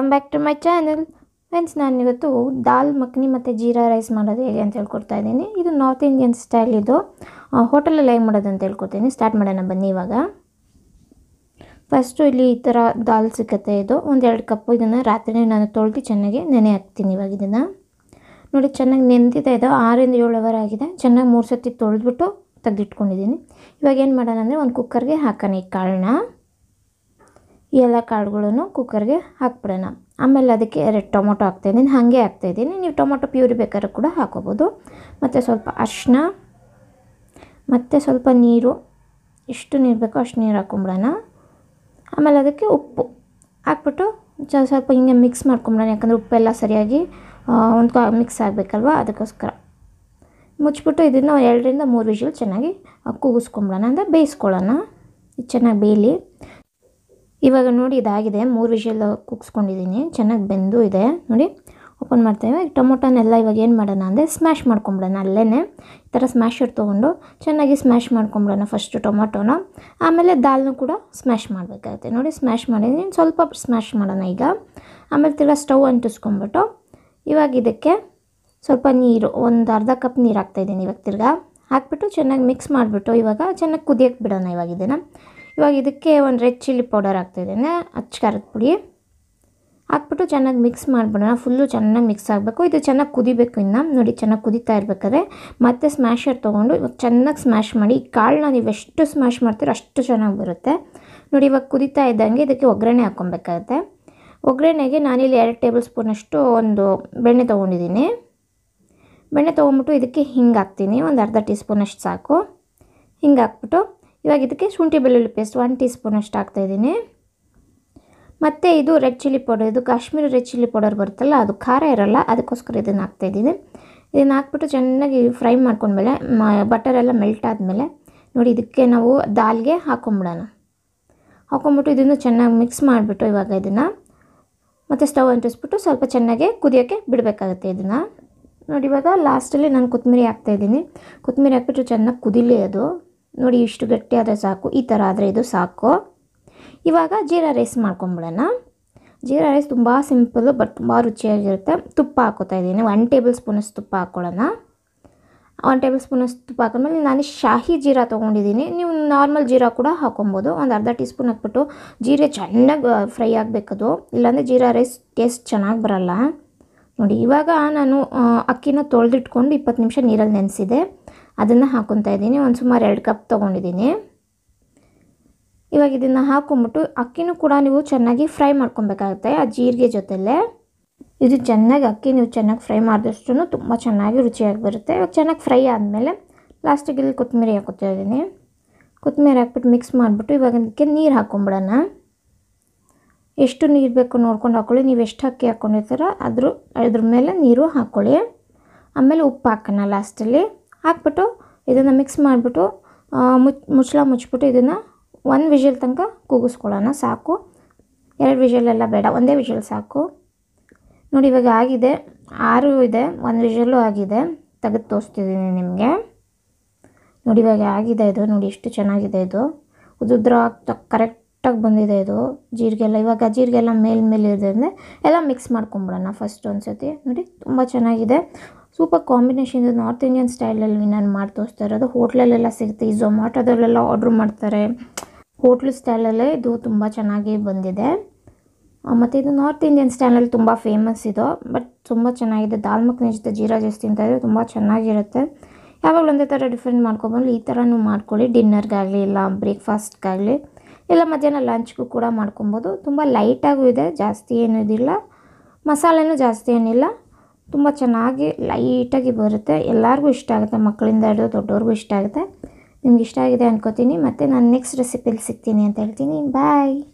welcome back to my channel friends ನಾನು ಇವತ್ತು ದಾಲ್ ಮಖನಿ ಮತ್ತು ಜೀರಾ ರೈಸ್ ಮಾಡೋದು ಹೇಗೆ ಅಂತ ಹೇಳ್ಕೊಡ್ತಾ ಇದ್ದೀನಿ ಇದು ನಾರ್ತ್ ಇಂಡಿಯನ್ ಸ್ಟೈಲ್ ಇದು ಹೋಟೆಲಲ್ಲಿ ಹೇಗೆ ಮಾಡೋದು ಅಂತ ಹೇಳ್ಕೊಡ್ತೀನಿ ಸ್ಟಾರ್ಟ್ ಮಾಡೋಣ ಬನ್ನಿ ಇವಾಗ ಫಸ್ಟು ಇಲ್ಲಿ ಈ ಥರ ದಾಲ್ ಸಿಗುತ್ತೆ ಇದು ಒಂದೆರಡು ಕಪ್ಪು ಇದನ್ನು ರಾತ್ರಿ ನಾನು ತೊಳೆದು ಚೆನ್ನಾಗಿ ನೆನೆ ಹಾಕ್ತೀನಿ ಇವಾಗ ಇದನ್ನು ನೋಡಿ ಚೆನ್ನಾಗಿ ನೆಂದಿದೆ ಇದು ಆರಿಂದ ಏಳು ಅವರ್ ಆಗಿದೆ ಚೆನ್ನಾಗಿ ಮೂರು ಸತಿ ತೊಳೆದ್ಬಿಟ್ಟು ತೆಗೆದಿಟ್ಕೊಂಡಿದ್ದೀನಿ ಇವಾಗ ಏನು ಮಾಡೋಣ ಅಂದರೆ ಒಂದು ಕುಕ್ಕರ್ಗೆ ಹಾಕೋಣ ಈ ಕಾಳನ್ನ ಈ ಎಲ್ಲ ಕಾಳುಗಳನ್ನು ಕುಕ್ಕರ್ಗೆ ಹಾಕ್ಬಿಡೋಣ ಆಮೇಲೆ ಅದಕ್ಕೆ ಎರಡು ಟೊಮೊಟೊ ಹಾಕ್ತಾಯಿದ್ದೀನಿ ಹಾಗೆ ಹಾಕ್ತಾಯಿದ್ದೀನಿ ನೀವು ಟೊಮೊಟೊ ಪ್ಯೂರಿ ಬೇಕಾದ್ರೂ ಕೂಡ ಹಾಕೋಬೋದು ಮತ್ತು ಸ್ವಲ್ಪ ಅರಿಶಿನ ಮತ್ತು ಸ್ವಲ್ಪ ನೀರು ಎಷ್ಟು ನೀರು ಬೇಕೋ ಅಷ್ಟು ನೀರು ಹಾಕ್ಕೊಂಬಿಡೋಣ ಆಮೇಲೆ ಅದಕ್ಕೆ ಉಪ್ಪು ಹಾಕ್ಬಿಟ್ಟು ಚ ಸ್ವಲ್ಪ ಹಿಂಗೆ ಮಿಕ್ಸ್ ಮಾಡ್ಕೊಂಬಿಡೋಣ ಯಾಕಂದರೆ ಉಪ್ಪೆಲ್ಲ ಸರಿಯಾಗಿ ಒಂದು ಮಿಕ್ಸ್ ಆಗಬೇಕಲ್ವ ಅದಕ್ಕೋಸ್ಕರ ಮುಚ್ಚಿಬಿಟ್ಟು ಇದನ್ನು ಎರಡರಿಂದ ಮೂರು ವಿಷಲ್ ಚೆನ್ನಾಗಿ ಕೂಗಿಸ್ಕೊಂಬಿಡೋಣ ಅಂದರೆ ಬೇಯಿಸ್ಕೊಳ್ಳೋಣ ಇದು ಚೆನ್ನಾಗಿ ಬೇಯಲಿ ಇವಾಗ ನೋಡಿ ಇದಾಗಿದೆ ಮೂರು ವಿಷಲ್ ಕುಗ್ಸ್ಕೊಂಡಿದ್ದೀನಿ ಚೆನ್ನಾಗಿ ಬೆಂದು ಇದೆ ನೋಡಿ ಓಪನ್ ಮಾಡ್ತೇವೆ ಟೊಮೊಟೊನೆಲ್ಲ ಇವಾಗ ಏನು ಮಾಡೋಣ ಅಂದರೆ ಸ್ಮ್ಯಾಶ್ ಮಾಡ್ಕೊಂಬಿಡೋಣ ಅಲ್ಲೇ ಈ ಥರ ಸ್ಮ್ಯಾಶರ್ ತೊಗೊಂಡು ಚೆನ್ನಾಗಿ ಸ್ಮ್ಯಾಶ್ ಮಾಡ್ಕೊಂಬಿಡೋಣ ಫಸ್ಟು ಟೊಮೊಟೊನ ಆಮೇಲೆ ದಾಲ್ನು ಕೂಡ ಸ್ಮ್ಯಾಶ್ ಮಾಡಬೇಕಾಗುತ್ತೆ ನೋಡಿ ಸ್ಮ್ಯಾಶ್ ಮಾಡಿದ್ದೀನಿ ಸ್ವಲ್ಪ ಸ್ಮ್ಯಾಶ್ ಮಾಡೋಣ ಈಗ ಆಮೇಲೆ ತಿರ್ಗಾ ಸ್ಟವ್ ಅಂಟಿಸ್ಕೊಂಬಿಟ್ಟು ಇವಾಗ ಇದಕ್ಕೆ ಸ್ವಲ್ಪ ನೀರು ಒಂದು ಅರ್ಧ ಕಪ್ ನೀರು ಹಾಕ್ತಾಯಿದ್ದೀನಿ ಇವಾಗ ತಿರ್ಗಾ ಹಾಕ್ಬಿಟ್ಟು ಚೆನ್ನಾಗಿ ಮಿಕ್ಸ್ ಮಾಡಿಬಿಟ್ಟು ಇವಾಗ ಚೆನ್ನಾಗಿ ಕುದಿಯೋಕ್ಕೆ ಬಿಡೋಣ ಇವಾಗ ಇದನ್ನು ಇವಾಗ ಇದಕ್ಕೆ ಒಂದು ರೆಡ್ ಚಿಲ್ಲಿ ಪೌಡರ್ ಹಾಕ್ತಾಯಿದ್ದೇನೆ ಅಚ್ಚ ಖಾರದ ಪುಡಿ ಹಾಕ್ಬಿಟ್ಟು ಚೆನ್ನಾಗಿ ಮಿಕ್ಸ್ ಮಾಡಿಬಿಡೋಣ ಫುಲ್ಲು ಚೆನ್ನಾಗಿ ಮಿಕ್ಸ್ ಆಗಬೇಕು ಇದು ಚೆನ್ನಾಗಿ ಕುದಿಬೇಕು ಇನ್ನು ನೋಡಿ ಚೆನ್ನಾಗಿ ಕುದೀತಾ ಇರ್ಬೇಕಾದ್ರೆ ಮತ್ತೆ ಸ್ಮ್ಯಾಶರ್ ತೊಗೊಂಡು ಇವಾಗ ಚೆನ್ನಾಗಿ ಸ್ಮ್ಯಾಶ್ ಮಾಡಿ ಈ ಕಾಳನ್ನ ನೀವು ಎಷ್ಟು ಸ್ಮ್ಯಾಶ್ ಮಾಡ್ತೀರೋ ಅಷ್ಟು ಚೆನ್ನಾಗಿ ಬರುತ್ತೆ ನೋಡಿ ಇವಾಗ ಕುದೀತಾ ಇದ್ದಂಗೆ ಇದಕ್ಕೆ ಒಗ್ಗರಣೆ ಹಾಕ್ಕೊಬೇಕಾಗತ್ತೆ ಒಗ್ಗರಣೆಗೆ ನಾನಿಲ್ಲಿ ಎರಡು ಟೇಬಲ್ ಸ್ಪೂನಷ್ಟು ಒಂದು ಬೆಣ್ಣೆ ತೊಗೊಂಡಿದ್ದೀನಿ ಬೆಣ್ಣೆ ತೊಗೊಂಬಿಟ್ಟು ಇದಕ್ಕೆ ಹಿಂಗೆ ಹಾಕ್ತೀನಿ ಒಂದು ಅರ್ಧ ಟೀ ಸ್ಪೂನಷ್ಟು ಸಾಕು ಹಿಂಗೆ ಹಾಕ್ಬಿಟ್ಟು ಇವಾಗ ಇದಕ್ಕೆ ಶುಂಠಿ ಬೆಳ್ಳುಳ್ಳಿ ಪೇಸ್ಟ್ ಒನ್ ಟೀ ಸ್ಪೂನಷ್ಟು ಹಾಕ್ತಾಯಿದ್ದೀನಿ ಮತ್ತು ಇದು ರೆಡ್ ಚಿಲ್ಲಿ ಪೌಡರ್ ಇದು ಕಾಶ್ಮೀರಿ ರೆಡ್ ಚಿಲ್ಲಿ ಪೌಡರ್ ಬರುತ್ತಲ್ಲ ಅದು ಖಾರ ಇರೋಲ್ಲ ಅದಕ್ಕೋಸ್ಕರ ಇದನ್ನು ಹಾಕ್ತಾಯಿದ್ದೀನಿ ಇದನ್ನು ಹಾಕ್ಬಿಟ್ಟು ಚೆನ್ನಾಗಿ ಫ್ರೈ ಮಾಡ್ಕೊಂಡ್ಮೇಲೆ ಮ ಬಟರ್ ಎಲ್ಲ ಮೆಲ್ಟ್ ಆದಮೇಲೆ ನೋಡಿ ಇದಕ್ಕೆ ನಾವು ದಾಲ್ಗೆ ಹಾಕೊಂಬಿಡೋಣ ಹಾಕೊಂಬಿಟ್ಟು ಇದನ್ನು ಚೆನ್ನಾಗಿ ಮಿಕ್ಸ್ ಮಾಡಿಬಿಟ್ಟು ಇವಾಗ ಇದನ್ನು ಮತ್ತು ಸ್ಟವ್ ಅಂಟಿಸ್ಬಿಟ್ಟು ಸ್ವಲ್ಪ ಚೆನ್ನಾಗಿ ಕುದಿಯೋಕ್ಕೆ ಬಿಡಬೇಕಾಗುತ್ತೆ ಇದನ್ನು ನೋಡಿ ಇವಾಗ ಲಾಸ್ಟಲ್ಲಿ ನಾನು ಕೊತ್ತಂಬರಿ ಹಾಕ್ತಾಯಿದ್ದೀನಿ ಕೊತ್ತಂಬರಿ ಹಾಕ್ಬಿಟ್ಟು ಚೆನ್ನಾಗಿ ಕುದಿಲಿ ಅದು ನೋಡಿ ಇಷ್ಟು ಗಟ್ಟಿ ಆದರೆ ಸಾಕು ಈ ಥರ ಆದರೆ ಇದು ಸಾಕು ಇವಾಗ ಜೀರಾ ರೈಸ್ ಮಾಡ್ಕೊಂಬಿಡೋಣ ಜೀರಾ ರೈಸ್ ತುಂಬ ಸಿಂಪಲ್ಲು ಬಟ್ ತುಂಬ ರುಚಿಯಾಗಿರುತ್ತೆ ತುಪ್ಪ ಹಾಕೋತಾ ಇದ್ದೀನಿ ಒನ್ ಟೇಬಲ್ ಸ್ಪೂನಷ್ಟು ತುಪ್ಪ ಹಾಕ್ಕೊಳ್ಳೋಣ ಒನ್ ಟೇಬಲ್ ಸ್ಪೂನಷ್ಟು ತುಪ್ಪ ಹಾಕೊಂಡ್ಮೇಲೆ ನಾನು ಶಾಹಿ ಜೀರಾ ತೊಗೊಂಡಿದ್ದೀನಿ ನೀವು ನಾರ್ಮಲ್ ಜೀರಾ ಕೂಡ ಹಾಕೊಬೋದು ಒಂದು ಅರ್ಧ ಟೀ ಸ್ಪೂನ್ ಹಾಕ್ಬಿಟ್ಟು ಜೀರೆ ಚೆನ್ನಾಗಿ ಫ್ರೈ ಆಗಬೇಕದು ಇಲ್ಲಾಂದರೆ ಜೀರಾ ರೈಸ್ ಟೇಸ್ಟ್ ಚೆನ್ನಾಗಿ ಬರಲ್ಲ ನೋಡಿ ಇವಾಗ ನಾನು ಅಕ್ಕಿನ ತೊಳೆದಿಟ್ಕೊಂಡು ಇಪ್ಪತ್ತು ನಿಮಿಷ ನೀರಲ್ಲಿ ನೆನೆಸಿದೆ ಅದನ್ನು ಹಾಕೊತಾ ಇದ್ದೀನಿ ಒಂದು ಸುಮಾರು ಎರಡು ಕಪ್ ತೊಗೊಂಡಿದ್ದೀನಿ ಇವಾಗ ಇದನ್ನು ಹಾಕ್ಕೊಂಬಿಟ್ಟು ಅಕ್ಕಿನೂ ಕೂಡ ನೀವು ಚೆನ್ನಾಗಿ ಫ್ರೈ ಮಾಡ್ಕೊಬೇಕಾಗುತ್ತೆ ಆ ಜೀರಿಗೆ ಜೊತೆಲೇ ಇದು ಚೆನ್ನಾಗಿ ಅಕ್ಕಿ ನೀವು ಚೆನ್ನಾಗಿ ಫ್ರೈ ಮಾಡಿದಷ್ಟು ತುಂಬ ಚೆನ್ನಾಗಿ ರುಚಿಯಾಗಿ ಬರುತ್ತೆ ಇವಾಗ ಚೆನ್ನಾಗಿ ಫ್ರೈ ಆದಮೇಲೆ ಲಾಸ್ಟಿಗೆ ಇಲ್ಲಿ ಕೊತ್ತಂಬರಿ ಹಾಕೋತಾ ಇದ್ದೀನಿ ಕೊತ್ತಂಬರಿ ಹಾಕ್ಬಿಟ್ಟು ಮಿಕ್ಸ್ ಮಾಡಿಬಿಟ್ಟು ಇವಾಗ ಅದಕ್ಕೆ ನೀರು ಹಾಕ್ಕೊಂಬಿಡೋಣ ಎಷ್ಟು ನೀರು ಬೇಕು ನೋಡ್ಕೊಂಡು ಹಾಕ್ಕೊಳ್ಳಿ ನೀವು ಎಷ್ಟು ಅಕ್ಕಿ ಹಾಕ್ಕೊಂಡಿರ್ತೀರೋ ಅದ್ರ ಅದ್ರ ಮೇಲೆ ನೀರು ಹಾಕ್ಕೊಳ್ಳಿ ಆಮೇಲೆ ಉಪ್ಪು ಹಾಕೋಣ ಲಾಸ್ಟಲ್ಲಿ ಹಾಕ್ಬಿಟ್ಟು ಇದನ್ನು ಮಿಕ್ಸ್ ಮಾಡಿಬಿಟ್ಟು ಮುಚ್ ಮುಚ್ಚಳ ಮುಚ್ಚಿಬಿಟ್ಟು ಇದನ್ನು ಒಂದು ವಿಷಲ್ ತನಕ ಕೂಗಿಸ್ಕೊಳ್ಳೋಣ ಸಾಕು ಎರಡು ವಿಷಲೆಲ್ಲ ಬೇಡ ಒಂದೇ ವಿಷಲ್ ಸಾಕು ನೋಡಿ ಇವಾಗ ಆಗಿದೆ ಆರು ಇದೆ ಒಂದು ವಿಷಲ್ಲು ಆಗಿದೆ ತೆಗೆದು ತೋರಿಸ್ತಿದ್ದೀನಿ ನಿಮಗೆ ನೋಡಿ ಇವಾಗ ಆಗಿದೆ ಇದು ನೋಡಿ ಎಷ್ಟು ಚೆನ್ನಾಗಿದೆ ಇದು ಉದುದ್ರ ಕರೆಕ್ಟಾಗಿ ಬಂದಿದೆ ಇದು ಜೀರಿಗೆಲ್ಲ ಇವಾಗ ಜೀರಿಗೆಲ್ಲ ಮೇಲ್ ಮೇಲೆ ಇದೆ ಅಂದರೆ ಎಲ್ಲ ಮಿಕ್ಸ್ ಮಾಡ್ಕೊಂಬಿಡೋಣ ಫಸ್ಟ್ ಒಂದು ಸತಿ ನೋಡಿ ತುಂಬ ಚೆನ್ನಾಗಿದೆ ಸೂಪರ್ ಕಾಂಬಿನೇಷನ್ ಇದು ನಾರ್ತ್ ಇಂಡಿಯನ್ ಸ್ಟೈಲಲ್ಲಿ ನಾನು ಮಾಡಿ ತೋರಿಸ್ತಾ ಇರೋದು ಹೋಟ್ಲಲ್ಲೆಲ್ಲ ಸಿಗುತ್ತೆ ಈ ಝೊಮ್ಯಾಟೊದಲ್ಲೆಲ್ಲ ಆರ್ಡ್ರ್ ಮಾಡ್ತಾರೆ ಹೋಟ್ಲು ಸ್ಟೈಲಲ್ಲೇ ಇದು ತುಂಬ ಚೆನ್ನಾಗಿ ಬಂದಿದೆ ಮತ್ತು ಇದು ನಾರ್ತ್ ಇಂಡಿಯನ್ ಸ್ಟೈಲಲ್ಲಿ ತುಂಬ ಫೇಮಸ್ ಇದು ಬಟ್ ತುಂಬ ಚೆನ್ನಾಗಿದೆ ದಾಲ್ ಮಖನಿ ಜೊತೆ ಜೀರಾ ರೈಸ್ ತಿಂತಾಯಿದ್ರೆ ತುಂಬ ಚೆನ್ನಾಗಿರುತ್ತೆ ಯಾವಾಗಲೂ ಒಂದೇ ಥರ ಡಿಫ್ರೆಂಟ್ ಮಾಡ್ಕೊಬಂದು ಈ ಥರನೂ ಮಾಡ್ಕೊಳ್ಳಿ ಡಿನ್ನರ್ಗಾಗಲಿ ಇಲ್ಲ ಬ್ರೇಕ್ಫಾಸ್ಟ್ಗಾಗಲಿ ಇಲ್ಲ ಮಧ್ಯಾಹ್ನ ಲಂಚ್ಗೂ ಕೂಡ ಮಾಡ್ಕೊಬೋದು ತುಂಬ ಲೈಟಾಗೂ ಇದೆ ಜಾಸ್ತಿ ಏನೂ ಇದಿಲ್ಲ ಮಸಾಲೆನೂ ಜಾಸ್ತಿ ಏನಿಲ್ಲ ತುಂಬ ಚೆನ್ನಾಗಿ ಲೈಟಾಗಿ ಬರುತ್ತೆ ಎಲ್ಲರಿಗೂ ಇಷ್ಟ ಆಗುತ್ತೆ ಮಕ್ಕಳಿಂದ ಹಿಡಿದು ದೊಡ್ಡವ್ರಿಗೂ ಇಷ್ಟ ಆಗುತ್ತೆ ನಿಮ್ಗೆ ಇಷ್ಟ ಆಗಿದೆ ಅನ್ಕೋತೀನಿ ಮತ್ತು ನಾನು ನೆಕ್ಸ್ಟ್ ರೆಸಿಪಿಲಿ ಸಿಗ್ತೀನಿ ಅಂತ ಹೇಳ್ತೀನಿ ಬಾಯ್